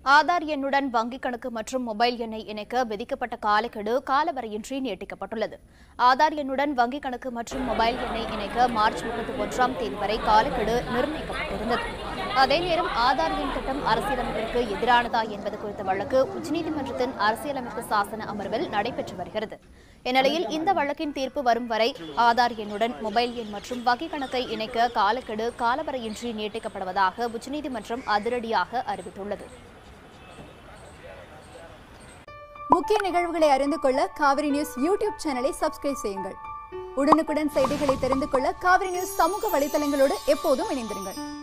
ஆதார் எண்ணுடன் வங்கிக் கணக்கு மற்றும் மொபைல் எண்ணை இணைக்க விதிக்கப்பட்ட காலக்கெடு காலவரையின்றி நீட்டிக்கப்பட்டுள்ளது ஆதார் எண்ணுடன் வங்கிக் கணக்கு மற்றும் மொபைல் எண்ணை இணைக்க மார்ச் முப்பத்தி ஒன்றாம் தேதி வரை காலக்கெடு நிர்ணயிக்கப்பட்டிருந்தது அதே நேரம் ஆதார் எண் திட்டம் அரசியலமைப்பிற்கு எதிரானதா என்பது குறித்த வழக்கு உச்சநீதிமன்றத்தின் அரசியலமைப்பு சாசன அமர்வில் நடைபெற்று வருகிறது இந்நிலையில் இந்த வழக்கின் தீர்ப்பு வரும் வரை ஆதார் எண்ணுடன் மொபைல் எண் மற்றும் வங்கிக் கணக்கை இணைக்க காலக்கெடு காலவரையின்றி நீட்டிக்கப்படுவதாக உச்சநீதிமன்றம் அதிரடியாக அறிவித்துள்ளது முக்கிய நிகழ்வுகளை அறிந்து கொள்ள காவிரி நியூஸ் யூடியூப் சேனலை சப்ஸ்கிரைப் செய்யுங்கள் உடனுக்குடன் செய்திகளை தெரிந்து கொள்ள காவிரி நியூஸ் சமூக வலைதளங்களோடு எப்போதும் இணைந்திருங்கள்